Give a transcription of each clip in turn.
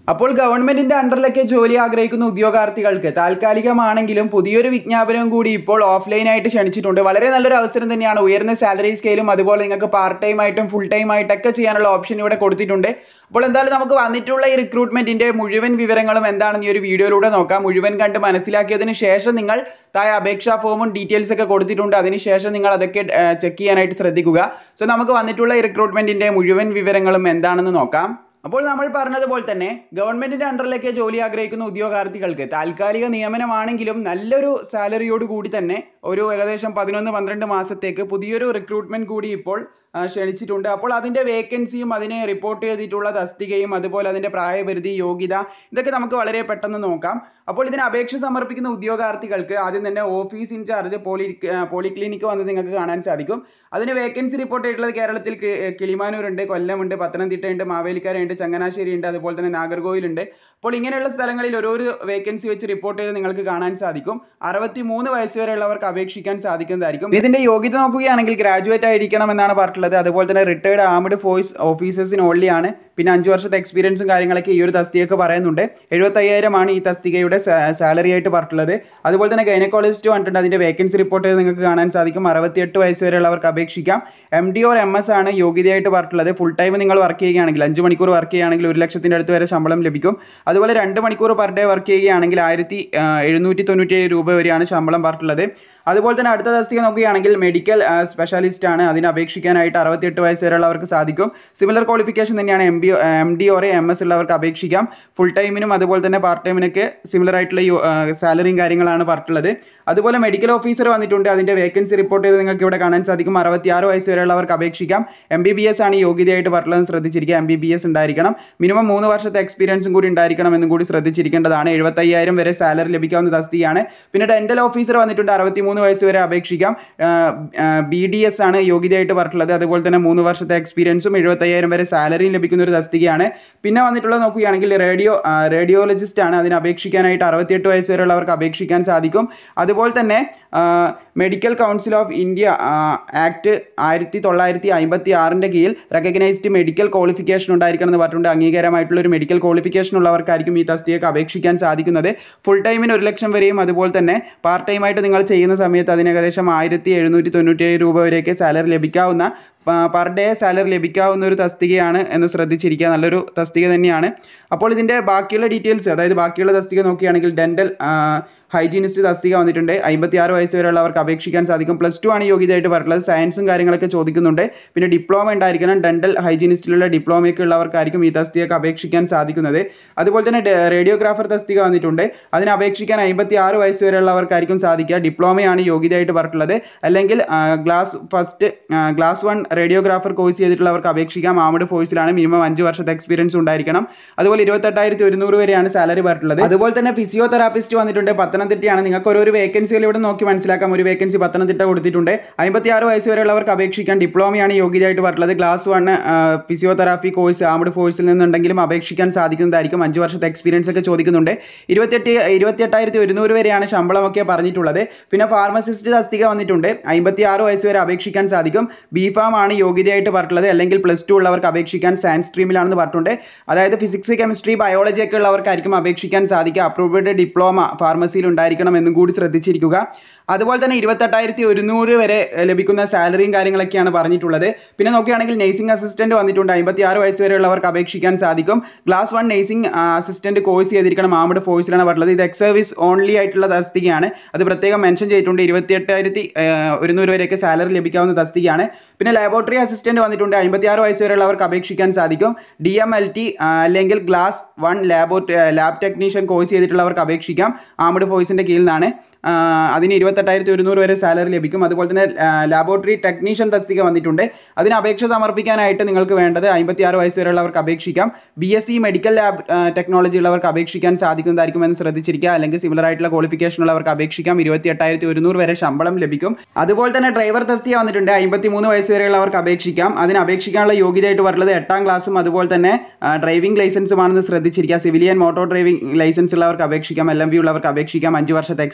അപ്പോൾ ഗവൺമെന്റിന്റെ അണ്ടറിലൊക്കെ ജോലി ആഗ്രഹിക്കുന്ന ഉദ്യോഗാർത്ഥികൾക്ക് താൽക്കാലികമാണെങ്കിലും പുതിയൊരു വിജ്ഞാപനവും കൂടി ഇപ്പോൾ ഓഫ്ലൈൻ ആയിട്ട് ക്ഷണിച്ചിട്ടുണ്ട് വളരെ നല്ലൊരു അവസരം തന്നെയാണ് ഉയർന്ന സാലറി സ്കെയിലും അതുപോലെ നിങ്ങൾക്ക് പാർട്ട് ടൈം ആയിട്ടും ഫുൾ ടൈം ആയിട്ടൊക്കെ ചെയ്യാനുള്ള ഓപ്ഷൻ ഇവിടെ കൊടുത്തിട്ടുണ്ട് അപ്പോൾ എന്തായാലും നമുക്ക് വന്നിട്ടുള്ള ഈ റിക്രൂട്ട്മെന്റിന്റെ മുഴുവൻ വിവരങ്ങളും എന്താണെന്ന് ഈ ഒരു വീഡിയോയിലൂടെ നോക്കാം മുഴുവൻ കണ്ട് മനസ്സിലാക്കിയതിന് ശേഷം നിങ്ങൾ താഴെ അപേക്ഷാ ഫോമും ഡീറ്റെയിൽസ് ഒക്കെ കൊടുത്തിട്ടുണ്ട് അതിനുശേഷം നിങ്ങൾ അതൊക്കെ ചെക്ക് ചെയ്യാനായിട്ട് ശ്രദ്ധിക്കുക സോ നമുക്ക് വന്നിട്ടുള്ള ഈ റിക്രൂട്ട്മെന്റിന്റെ മുഴുവൻ വിവരങ്ങളും എന്താണെന്ന് നോക്കാം അപ്പോൾ നമ്മൾ പറഞ്ഞതുപോലെ തന്നെ ഗവൺമെന്റിന്റെ അണ്ടറിലേക്ക് ജോലി ആഗ്രഹിക്കുന്ന ഉദ്യോഗാർത്ഥികൾക്ക് താൽക്കാലിക നിയമനമാണെങ്കിലും നല്ലൊരു സാലറിയോട് കൂടി തന്നെ ഒരു ഏകദേശം പതിനൊന്ന് പന്ത്രണ്ട് മാസത്തേക്ക് പുതിയൊരു റിക്രൂട്ട്മെന്റ് കൂടി ഇപ്പോൾ ആ, ക്ഷണിച്ചിട്ടുണ്ട് അപ്പോൾ അതിന്റെ വേക്കൻസിയും അതിനെ റിപ്പോർട്ട് ചെയ്തിട്ടുള്ള തസ്തികയും അതുപോലെ അതിന്റെ പ്രായപരിധി യോഗ്യത ഇതൊക്കെ നമുക്ക് വളരെ പെട്ടെന്ന് നോക്കാം അപ്പോൾ ഇതിന് അപേക്ഷ സമർപ്പിക്കുന്ന ഉദ്യോഗാർത്ഥികൾക്ക് ആദ്യം തന്നെ ഓഫീസ് ഇൻചാർജ് പോളി പോളിക്ലിനിക്ക് വന്ന് നിങ്ങൾക്ക് കാണാൻ സാധിക്കും അതിന് വേക്കൻസി റിപ്പോർട്ട് ചെയ്തിട്ടുള്ളത് കേരളത്തിൽ കി- കിളിമാനൂരുണ്ട് കൊല്ലമുണ്ട് പത്തനംതിട്ടയുണ്ട് മാവേലിക്കരയുണ്ട് ചങ്ങനാശ്ശേരി ഉണ്ട് അതുപോലെ തന്നെ നാഗർകോവിൽ ഉണ്ട് അപ്പോൾ ഇങ്ങനെയുള്ള സ്ഥലങ്ങളിൽ ഓരോരോ വേക്കൻസി വെച്ച് റിപ്പോർട്ട് ചെയ്ത് നിങ്ങൾക്ക് കാണാൻ സാധിക്കും അറുപത്തി മൂന്ന് വയസ്സ് വരെയുള്ളവർക്ക് അപേക്ഷിക്കാൻ സാധിക്കുന്നതായിരിക്കും ഇതിന്റെ യോഗ്യത നോക്കുകയാണെങ്കിൽ ഗ്രാജുവേറ്റ് ആയിരിക്കണം എന്നാണ് പറഞ്ഞിട്ടുള്ളത് അതുപോലെ തന്നെ റിട്ടയർഡ് ആംഡ് ഫോഴ്സ് ഓഫീസേഴ്സിന് ഓൺലി ആണ് പിന്നെ അഞ്ച് വർഷത്തെ എക്സ്പീരിയൻസും കാര്യങ്ങളൊക്കെ ഈ ഒരു തസ്തികക്ക് പറയുന്നുണ്ട് എഴുപത്തയ്യായിരം ആണ് ഈ തസ്തികയുടെ സാലറി ആയിട്ട് പറഞ്ഞിട്ടുള്ളത് അതുപോലെ തന്നെ ഗൈനക്കോളജിസ്റ്റ് വന്നിട്ടുണ്ട് അതിന്റെ വേക്കൻസി റിപ്പോർട്ട് ചെയ്ത് നിങ്ങൾക്ക് കാണാൻ സാധിക്കും അറുപത്തിയെട്ട് വയസ്സ് വരെയുള്ളവർക്ക് അപേക്ഷിക്കാം M D or M S ആണ് യോഗ്യതയായിട്ട് പറഞ്ഞിട്ടുള്ളത് ഫുൾ ടൈം നിങ്ങൾ വർക്ക് ചെയ്യുകയാണെങ്കിൽ അഞ്ച് മണിക്കൂർ വർക്ക് ചെയ്യുകയാണെങ്കിൽ ഒരു ലക്ഷത്തിന്റെ അടുത്ത് വരെ ശമ്പളം ലഭിക്കും അതുപോലെ രണ്ട് മണിക്കൂർ പെർ ഡേ വർക്ക് ചെയ്യുകയാണെങ്കിൽ ആയിരത്തി എഴുന്നൂറ്റി തൊണ്ണൂറ്റി ഏഴ് രൂപ വരെയാണ് ശമ്പളം പറഞ്ഞിട്ടുള്ളത് അതുപോലെ തന്നെ അടുത്ത തസ്തിക നോക്കുകയാണെങ്കിൽ മെഡിക്കൽ സ്പെഷ്യലിസ്റ്റ് ആണ് അതിന് അപേക്ഷിക്കാനായിട്ട് അറുപത്തിയെട്ട് വയസ്സ് വരെയുള്ളവർക്ക് സാധിക്കും സിമിലർ ക്വാളിഫിക്കേഷൻ തന്നെയാണ് M B M D or M S ഉള്ളവർക്ക് അപേക്ഷിക്കാം ഫുൾ ടൈമിനും അതുപോലെ തന്നെ പാർട്ട് ടൈമിനൊക്കെ സിമിലർ ആയിട്ടുള്ള സാലറിയും കാര്യങ്ങളാണ് പറഞ്ഞിട്ടുള്ളത് അതുപോലെ മെഡിക്കൽ ഓഫീസർ വന്നിട്ടുണ്ട് അതിന്റെ വേക്കൻസി റിപ്പോർട്ട് ചെയ്ത് നിങ്ങൾക്ക് ഇവിടെ കാണാൻ സാധിക്കും അറുപത്തിയാറ് വയസ്സ് വരെയുള്ളവർക്ക് അപേക്ഷിക്കാം എം ബി ബി എസ് ആണ് യോഗ്യതയായിട്ട് പറഞ്ഞിട്ടുള്ളത് ശ്രദ്ധിച്ചിരിക്കുക എം ബി ബി എസ് ഉണ്ടായിരിക്കണം മിനിമം മൂന്ന് വർഷത്തെ എക്സ്പീരിയൻസും കൂടി ഉണ്ടായിരിക്കണം എന്നും കൂടി ശ്രദ്ധിച്ചിരിക്കേണ്ടതാണ് എഴുപത്തയ്യായിരം വരെ സാലറി ലഭിക്കാവുന്ന തസ്തികയാണ് പിന്നെ ഡെന്റൽ ഓഫീസർ വന്നിട്ടുണ്ട് അറുപത്തിമൂന്ന് വയസ്സ് വരെ അപേക്ഷിക്കാം ബി ഡി എസ് ആണ് യോഗ്യതയായിട്ട് പറഞ്ഞിട്ടുള്ളത് അതുപോലെ തന്നെ മൂന്ന് വർഷത്തെ എക്സ്പീരിയൻസും എഴുപത്തയ്യായിരം വരെ സാലറിയും ലഭിക്കുന്ന ഒരു തസ്തികയാണ് പിന്നെ വന്നിട്ടുള്ളത് നോക്കുകയാണെങ്കിൽ റേഡിയോ റേഡിയോളജിസ്റ്റ് ആണ് അതിന് അപേക്ഷിക്കാനായിട്ട് അറുപത്തിയെട്ട് വയസ്സ് വരെയുള്ളവർക്ക് അപേക്ഷിക്കാൻ സാധിക്കും അതുപോലെ തന്നെ medical council of India act ആയിരത്തി തൊള്ളായിരത്തി അമ്പത്തി ആറിന്റെ കീഴിൽ റെക്കഗ്നൈസ്ഡ് മെഡിക്കൽ ക്വാളിഫിക്കേഷൻ ഉണ്ടായിരിക്കണം എന്ന് പറഞ്ഞിട്ടുണ്ട് അംഗീകാരമായിട്ടുള്ള ഒരു മെഡിക്കൽ ക്വാളിഫിക്കേഷൻ ഉള്ളവർക്കായിരിക്കും ഈ തസ്തികക്ക് അപേക്ഷിക്കാൻ സാധിക്കുന്നത് ഫുൾ ടൈമിന് ഒരു ലക്ഷം വരെയും അതുപോലെ തന്നെ പാർട്ട് ടൈം ആയിട്ട് നിങ്ങൾ ചെയ്യുന്ന സമയത്ത് അതിന് ഏകദേശം ആയിരത്തി എഴുന്നൂറ്റി തൊണ്ണൂറ്റി ഏഴ് രൂപ വരെയൊക്കെ സാലറി ലഭിക്കാവുന്ന പെർ ഡേ സാലറി ലഭിക്കാവുന്ന ഒരു തസ്തികയാണ് എന്ന് ശ്രദ്ധിച്ചിരിക്കുക നല്ലൊരു തസ്തിക തന്നെയാണ് അപ്പോൾ ഇതിന്റെ ബാക്കിയുള്ള ഡീറ്റെയിൽസ് അതായത് ബാക്കിയുള്ള തസ്തിക നോക്കുകയാണെങ്കിൽ ഡെന്റൽ ഹൈജീനിസ്റ്റ് തസ്തിക വന്നിട്ടുണ്ട് അമ്പത്തി ആറ് വയസ്സ് വരെയുള്ളവർക്ക് അപേക്ഷിക്കാൻ സാധിക്കും പ്ലസ് ടു ആണ് യോഗ്യതയായിട്ട് പറഞ്ഞിട്ടുള്ളത് സയൻസും കാര്യങ്ങളൊക്കെ ചോദിക്കുന്നുണ്ട് പിന്നെ ഡിപ്ലോമ ഉണ്ടായിരിക്കണം ഡെന്റൽ ഹൈജീനിസ്റ്റിലുള്ള ഡിപ്ലോമയൊക്കെ ഉള്ളവർക്കായിരിക്കും ഈ തസ്തികക്ക് അപേക്ഷിക്കാൻ സാധിക്കുന്നത് അതുപോലെ തന്നെ റേഡിയോഗ്രാഫർ തസ്തിക വന്നിട്ടുണ്ട് അതിന് അപേക്ഷിക്കാൻ അമ്പത്തി ആറ് വയസ്സ് വരെയുള്ളവർക്കായിരിക്കും സാധിക്കുക ഡിപ്ലോമയാണ് യോഗ്യതയായിട്ട് പറഞ്ഞിട്ടുള്ളത് അല്ലെങ്കിൽ class first class one radiographer course ചെയ്തിട്ടുള്ളവർക്ക് അപേക്ഷിക്കാം ആമഡ് ഫോഴ്സിലാണ് മിനിമം അഞ്ച് വർഷത്തെ എക്സ്പീരിയൻസ് ഉണ്ടായിരിക്കണം അതുപോലെ ഇരുപത്തെട്ടായിരത്തി ഒരുന്നൂറ് വരെയാണ് സാലറി പറഞ്ഞിട്ടുള്ളത് അതുപോലെ തന്നെ ഫിസിയോതെറാപ്പിസ്റ്റ് വന്നിട്ടുണ്ട് പത്തനംതിട്ടയാണ് നിങ്ങൾക്ക് ഓരോ വേക്കൻസികൾ ഇവിടെ നോക്കി മനസ്സിലാക്കാം ഒരു വേക്കൻസി പത്തനംതിട്ട കൊടുത്തിട്ടുണ്ട് അമ്പത്തി ആറ് വയസ്സ് വരെയുള്ളവർക്ക് അപേക്ഷിക്കാൻ ഡിപ്ലോമയാണ് യോഗ്യതയായിട്ട് പറഞ്ഞിട്ടുള്ളത് class one physiotherapy course armed ഫോഴ്സിൽ നിന്നുണ്ടെങ്കിലും അപേക്ഷിക്കാൻ സാധിക്കുന്നതായിരിക്കും അഞ്ച് വർഷത്തെ എക്സ്പീരിയൻസ് ഒക്കെ ചോദിക്കുന്നുണ്ട് ഇരുപത്തെട്ട് ഇരുപത്തിയെട്ടായിരത്തി ഒരുന്നൂറ് വരെയാണ് ശമ്പളമൊക്കെ പറഞ്ഞിട്ടുള്ളത് പിന്നെ ഫാർമസിസ്റ്റ് തസ്തിക വന്നിട്ടുണ്ട് അമ്പത്തി ആറ് വയസ്സ് വരെ അപേക്ഷിക്കാൻ സാധിക്കും ബി ഫാം ആണ് യോഗ്യതയായിട്ട് പറഞ്ഞിട്ടുള്ളത് അല്ലെങ്കിൽ പ്ലസ് ടു ഉള്ളവർക്ക് അപേക്ഷിക്കാൻ സയൻസ് സ്ട്രീമിലാണെന്ന് പറഞ്ഞിട്ടുണ്ട് അതായത് ഫിസിക്സ് കെമിസ്ട്രി ബയോളജി ഒക്കെ ഉള്ളവർക്കായിരിക്കും അപേക്ഷിക്കാൻ സാധിക്കുക അപ്രൂവ്ഡ് ഡിപ്ലോമ ഫാർമസിയിൽ ഉണ്ടായിരിക്കണം എന്നും കൂടി ശ്രദ്ധിച്ചിരിക്കുക അതുപോലെ തന്നെ ഇരുപത്തെട്ടായിരത്തി ഒരുന്നൂറ് വരെ ഏർ ലഭിക്കുന്ന സാലറിയും കാര്യങ്ങളൊക്കെയാണ് പറഞ്ഞിട്ടുള്ളത് പിന്നെ നോക്കുകയാണെങ്കിൽ നേഴ്സിംഗ് അസിസ്റ്റന്റ് വന്നിട്ടുണ്ട് അമ്പത്തി ആറ് വയസ്സ് വരെയുള്ളവർക്ക് അപേക്ഷിക്കാൻ സാധിക്കും class one nursing assistant course ചെയ്തിരിക്കണം ആമഡ് ഫോഴ്സിലാണ് പറഞ്ഞത് ഇത് എക്സ് സർവീസ് ഓൺലി ആയിട്ടുള്ള തസ്തികയാണ് അത് പ്രത്യേകം മെൻഷൻ ചെയ്തിട്ടുണ്ട് ഇരുപത്തിയെട്ടായിരത്തി ഒരുന്നൂറ് വരെയൊക്കെ സാലറി ലഭിക്കാവുന്ന തസ്തികയാണ് പിന്നെ ലാബോറട്ടറി അസിസ്റ്റന്റ് വന്നിട്ടുണ്ട് അമ്പത്തി ആറ് വയസ്സ് വരെയുള്ളവർക്ക് അപേക്ഷിക്കാൻ സാധിക്കും ഡി എം എൽ ടി അല്ലെങ്കിൽ ഗ്ലാസ് വൺ ലാബോ ലാബ് ടെക്നീഷ്യൻ കോഴ്സ് ചെയ്തിട്ടുള്ളവർക്ക് അപേക്ഷിക്കാം ആമഡ് ഫോഴ്സിന്റെ കീഴിൽ നിന്നാണ് ആഹ് അതിന് ഇരുപത്തെട്ടായിരത്തി ഒരുന്നൂറ് വരെ സാലറി ലഭിക്കും അതുപോലെ തന്നെ ലാബോറട്ടറി ടെക്നീഷ്യൻ തസ്തിക വന്നിട്ടുണ്ട് അതിന് അപേക്ഷ സമർപ്പിക്കാനായിട്ട് നിങ്ങൾക്ക് വേണ്ടത് അമ്പത്തി ആറ് വയസ്സ് വരെയുള്ളവർക്ക് അപേക്ഷിക്കാം B S C medical lab technology ഉള്ളവർക്ക് അപേക്ഷിക്കാൻ സാധിക്കുന്നതായിരിക്കും എന്ന് ശ്രദ്ധിച്ചിരിക്കുക അല്ലെങ്കിൽ സിമിലർ ആയിട്ടുള്ള ക്വാളിഫിക്കേഷൻ ഉള്ളവർക്ക് അപേക്ഷിക്കാം ഇരുപത്തി എട്ടായിരത്തി ഒരുന്നൂറ് വരെ ശമ്പളം ലഭിക്കും അതുപോലെ തന്നെ ഡ്രൈവർ തസ്തിക വന്നിട്ടുണ്ട് അമ്പത്തി മൂന്ന് വയസ്സ് വരെയുള്ളവർക്ക് അപേക്ഷിക്കാം അതിന് അപേക്ഷിക്കാനുള്ള യോഗ്യതയായിട്ട് പറഞ്ഞത് എട്ടാം ക്ലാസ്സും അതുപോലെ തന്നെ ഡ്രൈവിംഗ് ലൈസൻസുമാണെന്ന് ശ്രദ്ധിച്ചിരിക്കുക സിവിലിയൻ മോട്ടോർ ഡ്രൈവിംഗ് ലൈസൻസ് ഉള്ളവർക്ക് അപേക്ഷിക്കാം എൽ എം ബി ഉള്ളവർക്ക് അപേക്ഷിക്കാം അഞ്ച് വർഷത്തെ എക്സ്പീരിയൻസ് ഒക്കെ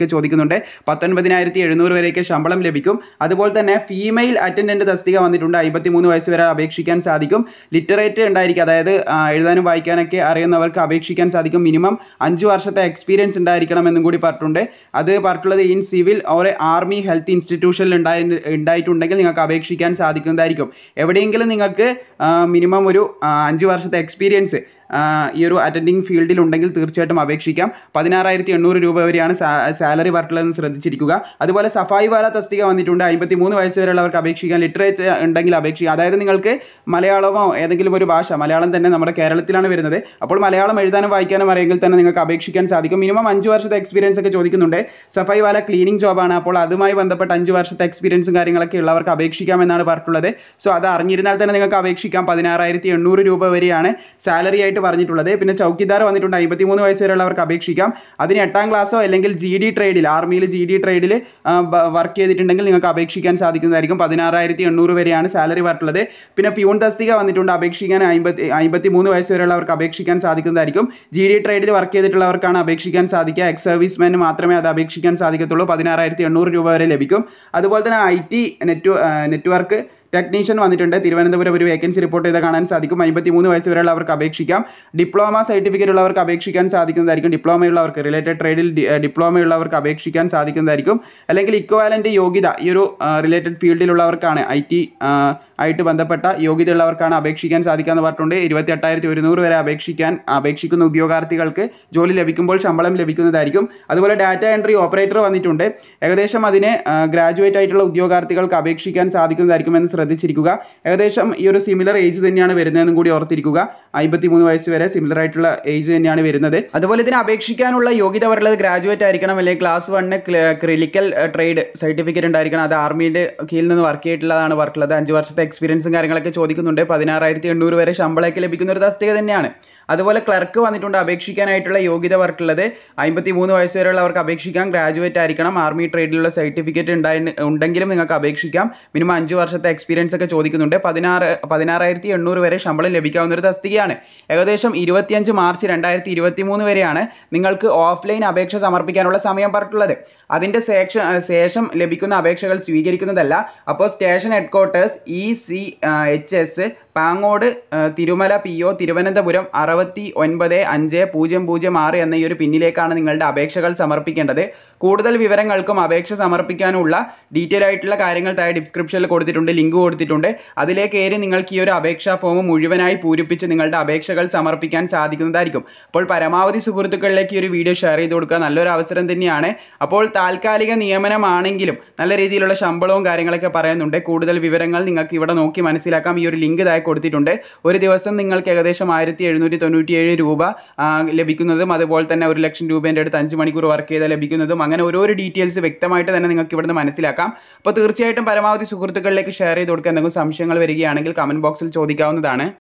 തസ്തികകൾക്ക് ചോദിക്കുന്നുണ്ട് പത്തൊൻപതിനായിരത്തി എഴുന്നൂറ് വരെയൊക്കെ ശമ്പളം ലഭിക്കും അതുപോലെ തന്നെ ഫീമെയിൽ അറ്റൻഡന്റ് തസ്തിക വന്നിട്ടുണ്ട് അമ്പത്തിമൂന്ന് വയസ്സ് വരെ അപേക്ഷിക്കാൻ സാധിക്കും ലിറ്ററേറ്റ് ഉണ്ടായിരിക്കും അതായത് ആ, എഴുതാനും വായിക്കാനൊക്കെ അറിയുന്നവർക്ക് അപേക്ഷിക്കാൻ സാധിക്കും മിനിമം അഞ്ച് വർഷത്തെ എക്സ്പീരിയൻസ് ഉണ്ടായിരിക്കണം എന്നും കൂടി പറഞ്ഞിട്ടുണ്ട് അത് പറഞ്ഞിട്ടുള്ളത് in civil or army health ഇൻസ്റ്റിറ്റ്യൂഷനിൽ ഉണ്ടായി ഉണ്ടായിട്ടുണ്ടെങ്കിൽ നിങ്ങൾക്ക് അപേക്ഷിക്കാൻ സാധിക്കുന്നതായിരിക്കും എവിടെയെങ്കിലും നിങ്ങൾക്ക് മിനിമം ഒരു ആ, അഞ്ച് വർഷത്തെ എക്സ്പീരിയൻസ് ഈ ഒരു അറ്റൻഡിങ് ഫീൽഡിൽ ഉണ്ടെങ്കിൽ തീർച്ചയായിട്ടും അപേക്ഷിക്കാം പതിനാറായിരത്തി എണ്ണൂറ് രൂപ വരെയാണ് സാലറി പറഞ്ഞിട്ടുള്ളതെന്ന് ശ്രദ്ധിച്ചിരിക്കുക അതുപോലെ സഫായി വാല തസ്തിക വന്നിട്ടുണ്ട് അമ്പത്തി മൂന്ന് വയസ്സ് വരെയുള്ളവർക്ക് അപേക്ഷിക്കാൻ ലിറ്ററേച്ചർ ഉണ്ടെങ്കിൽ അപേക്ഷിക്കാം അതായത് നിങ്ങൾക്ക് മലയാളമോ ഏതെങ്കിലും ഒരു ഭാഷ മലയാളം തന്നെ നമ്മുടെ കേരളത്തിലാണ് വരുന്നത് അപ്പോൾ മലയാളം എഴുതാനും വായിക്കാനും അറിയെങ്കിൽ തന്നെ നിങ്ങൾക്ക് അപേക്ഷിക്കാൻ സാധിക്കും മിനിമം അഞ്ച് വർഷത്തെ എക്സ്പീരിയൻസ് ഒക്കെ ചോദിക്കുന്നുണ്ട് സഫായി വാല ക്ലീനിങ് ജോബാണ് അപ്പോൾ അതുമായി ബന്ധപ്പെട്ട അഞ്ച് വർഷത്തെ എക്സ്പീരിയൻസും കാര്യങ്ങളൊക്കെ ഉള്ളവർക്ക് അപേക്ഷിക്കാം എന്നാണ് പറഞ്ഞിട്ടുള്ളത് സോ അത് അറിഞ്ഞിരുന്നാൽ തന്നെ നിങ്ങൾക്ക് അപേക്ഷിക്കാം പതിനാറായിരത്തി എണ്ണൂറ് രൂപ വരെയാണ് സാലറി ആയിട്ട് പറഞ്ഞിട്ടുള്ളത് പിന്നെ ചൗക്കിദാർ വന്നിട്ടുണ്ട് അമ്പത്തിമൂന്ന് വയസ്സ് വരെയുള്ളവർക്ക് അപേക്ഷിക്കാം അതിന് എട്ടാം ക്ലാസ്സോ അല്ലെങ്കിൽ ജി ഡി ട്രേഡിൽ ആർമിയിൽ ജി ഡി ട്രേഡിൽ വർക്ക് ചെയ്തിട്ടുണ്ടെങ്കിൽ നിങ്ങൾക്ക് അപേക്ഷിക്കാൻ സാധിക്കുന്നതായിരിക്കും പതിനാറായിരത്തി എണ്ണൂറ് വരെയാണ് സാലറി പറഞ്ഞിട്ടുള്ളത് പിന്നെ പ്യൂൺ തസ്തിക വന്നിട്ടുണ്ട് അപേക്ഷിക്കാൻ അമ്പത്തി അമ്പത്തി മൂന്ന് വയസ്സ് വരെയുള്ളവർക്ക് അപേക്ഷിക്കാൻ സാധിക്കുന്നതായിരിക്കും ജി ഡി ട്രേഡിൽ വർക്ക് ചെയ്തിട്ടുള്ളവർക്കാണ് അപേക്ഷിക്കാൻ സാധിക്കുക എക്സ് സർവീസ്മാന് മാത്രമേ അത് അപേക്ഷിക്കാൻ സാധിക്കത്തുള്ളൂ പതിനാറായിരത്തി എണ്ണൂറ് രൂപ വരെ ലഭിക്കും അതുപോലെ തന്നെ I T net network technician വന്നിട്ടുണ്ട് തിരുവനന്തപുരം ഒരു വേക്കൻസി റിപ്പോർട്ട് ചെയ്ത് കാണാൻ സാധിക്കും അമ്പത്തി മൂന്ന് വയസ്സ് വരെയുള്ളവർക്ക് അപേക്ഷിക്കാം ഡിപ്ലോമ സർട്ടിഫിക്കറ്റ് ഉള്ളവർക്ക് അപേക്ഷിക്കാൻ സാധിക്കുന്നതായിരിക്കും ഡിപ്ലോമ ഉള്ളവർക്ക് റിലേറ്റഡ് ട്രേഡിൽ ഡിപ്ലോമ ഉള്ളവർക്ക് അപേക്ഷിക്കാൻ സാധിക്കുന്നതായിരിക്കും അല്ലെങ്കിൽ ഇക്വാലന്റ് യോഗ്യത ഈ ഒരു റിലേറ്റഡ് ഫീൽഡിലുള്ളവർക്കാണ് ഐ ടി ആയിട്ട് ബന്ധപ്പെട്ട യോഗ്യത ഉള്ളവർക്കാണ് അപേക്ഷിക്കാൻ സാധിക്കുക എന്ന് പറഞ്ഞിട്ടുണ്ട് ഇരുപത്തി എട്ടായിരത്തി ഒരുന്നൂറ് വരെ അപേക്ഷിക്കാൻ അപേക്ഷിക്കുന്ന ഉദ്യോഗാർത്ഥികൾക്ക് ജോലി ലഭിക്കുമ്പോൾ ശമ്പളം ലഭിക്കുന്നതായിരിക്കും അതുപോലെ ഡാറ്റ എൻട്രി ഓപ്പറേറ്റർ വന്നിട്ടുണ്ട് ഏകദേശം അതിന് ഗ്രാജുവേറ്റ് ആയിട്ടുള്ള ഉദ്യോഗാർത്ഥികൾക്ക് അപേക്ഷിക്കാൻ സാധിക്കുന്നതായിരിക്കും എന്ന് ശ്രദ്ധിച്ചിരിക്കുക ഏകദേശം ഈ ഒരു സിമിലർ ഏജ് തന്നെയാണ് വരുന്നതെന്നും കൂടി ഓർത്തിരിക്കുക അമ്പത്തി മൂന്ന് വയസ്സ് വരെ സിമിലർ ആയിട്ടുള്ള ഏജ് തന്നെയാണ് വരുന്നത് അതുപോലെ ഇതിന് അപേക്ഷിക്കാനുള്ള യോഗ്യത പറയുന്നത് ഗ്രാജുവേറ്റ് ആയിരിക്കണം അല്ലെങ്കിൽ class one clinical trade certificate ഉണ്ടായിരിക്കണം അത് ആർമിയുടെ കീഴിൽ നിന്ന് വർക്ക് ചെയ്തിട്ടുള്ളതാണ് വർക്കുള്ളത് അഞ്ച് വർഷത്തെ എക്സ്പീരിയൻസും കാര്യങ്ങളൊക്കെ ചോദിക്കുന്നുണ്ട് പതിനാറായിരത്തി എണ്ണൂറ് വരെ ശമ്പളമൊക്കെ ലഭിക്കുന്ന ഒരു തസ്തിക തന്നെയാണ് അതുപോലെ ക്ലർക്ക് വന്നിട്ടുണ്ട് അപേക്ഷിക്കാനായിട്ടുള്ള യോഗ്യത വർക്കുള്ളത് അമ്പത്തി മൂന്ന് വയസ്സ് വരെയുള്ളവർക്ക് അപേക്ഷിക്കാം ഗ്രാജുവേറ്റ് ആയിരിക്കണം ആർമി ട്രേഡിലുള്ള സർട്ടിഫിക്കറ്റ് ഉണ്ടായി ഉണ്ടെങ്കിലും നിങ്ങൾക്ക് അപേക്ഷിക്കാം മിനിമം അഞ്ച് വർഷത്തെ എക്സ്പീരിയൻസ് ഒക്കെ ചോദിക്കുന്നുണ്ട് പതിനാറ് പതിനാറായിരത്തി എണ്ണൂറ് വരെ ശമ്പളം ലഭിക്കാവുന്ന ഒരു തസ്തികയാണ് ഏകദേശം ഇരുപത്തിയഞ്ച് മാർച്ച് രണ്ടായിരത്തി ഇരുപത്തി മൂന്ന് വരെയാണ് നിങ്ങൾക്ക് ഓഫ്ലൈൻ അപേക്ഷ സമർപ്പിക്കാനുള്ള സമയം പറഞ്ഞിട്ടുള്ളത് അതിന്റെ ശേഷം ശേഷം ലഭിക്കുന്ന അപേക്ഷകൾ സ്വീകരിക്കുന്നതല്ല അപ്പോൾ station headquarters E C H S Pangode Thirumala P O Thiruvananthapuram അറുപത്തി ഒൻപത് അഞ്ച് പൂജ്യം പൂജ്യം ആറ് എന്ന ഈ ഒരു പിന്നിലേക്കാണ് നിങ്ങളുടെ അപേക്ഷകൾ സമർപ്പിക്കേണ്ടത് കൂടുതൽ വിവരങ്ങൾക്കും അപേക്ഷ സമർപ്പിക്കാനുള്ള ഡീറ്റെയിൽ ആയിട്ടുള്ള കാര്യങ്ങൾ താഴെ ഡിസ്ക്രിപ്ഷനിൽ കൊടുത്തിട്ടുണ്ട് ലിങ്ക് കൊടുത്തിട്ടുണ്ട് അതിലേക്ക് കയറി നിങ്ങൾക്ക് ഈ ഒരു അപേക്ഷാ ഫോം മുഴുവനായി പൂരിപ്പിച്ച് നിങ്ങളുടെ അപേക്ഷകൾ സമർപ്പിക്കാൻ സാധിക്കുന്നതായിരിക്കും അപ്പോൾ പരമാവധി സുഹൃത്തുക്കളിലേക്ക് ഈ ഒരു വീഡിയോ ഷെയർ ചെയ്ത് കൊടുക്കുക നല്ലൊരു അവസരം തന്നെയാണ് അപ്പോൾ താൽക്കാലിക നിയമനമാണെങ്കിലും നല്ല രീതിയിലുള്ള ശമ്പളവും കാര്യങ്ങളൊക്കെ പറയുന്നുണ്ട് കൂടുതൽ വിവരങ്ങൾ നിങ്ങൾക്ക് ഇവിടെ നോക്കി മനസ്സിലാക്കാം ഈ ഒരു ലിങ്ക് താഴെ കൊടുത്തിട്ടുണ്ട് ഒരു ദിവസം നിങ്ങൾക്ക് ഏകദേശം ആയിരത്തി എഴുന്നൂറ്റി തൊണ്ണൂറ്റിയേഴ് രൂപ ആ, ലഭിക്കുന്നതും അതുപോലെ തന്നെ ഒരു ലക്ഷം രൂപേൻ്റെ അടുത്ത് അഞ്ച് മണിക്കൂർ വർക്ക് ചെയ്താൽ ലഭിക്കുന്നതും അങ്ങനെ ഓരോരോ ഡീറ്റെയിൽസ് വ്യക്തമായിട്ട് തന്നെ നിങ്ങൾക്ക് ഇവിടുന്ന് മനസ്സിലാക്കാം അപ്പോൾ തീർച്ചയായിട്ടും പരമാവധി സുഹൃത്തുക്കളിലേക്ക് ഷെയർ ചെയ്ത് കൊടുക്കുക എന്തെങ്കിലും സംശയങ്ങൾ വരികയാണെങ്കിൽ കമന്റ് ബോക്സിൽ ചോദിക്കാവുന്നതാണ്